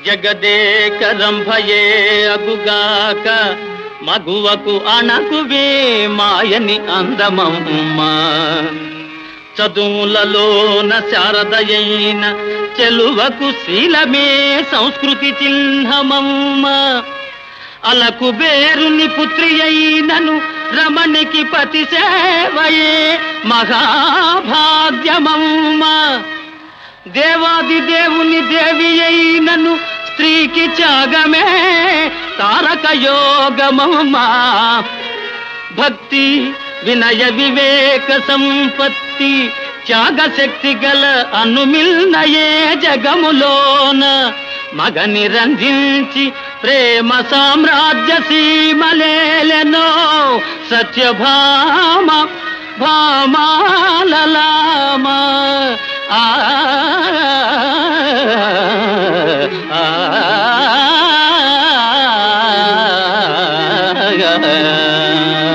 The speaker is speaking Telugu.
జగదేకరంభయే అగుగాక మగువకు అణకువే మాయని అందమమ్మ చదువులలోన శారదయైన చెలువకు శీలమే సంస్కృతి చిహ్నమమ్మ అలకు బేరుని పుత్రి అయినను రమణికి పతి సేవయే మహాభాగ్యమమ్మ దేవాది దేవుని దేవి అయినను స్త్రీకి త్యాగమే తారక యోగమమ్మా భక్తి వినయ వివేక సంపత్తి త్యాగ శక్తి గల అనుమిల్నయే జగములోన మగని రంజించి ప్రేమ సామ్రాజ్య సీమలేలెనో సత్యభామ భామాలలామ ఆ ఆ, ఆ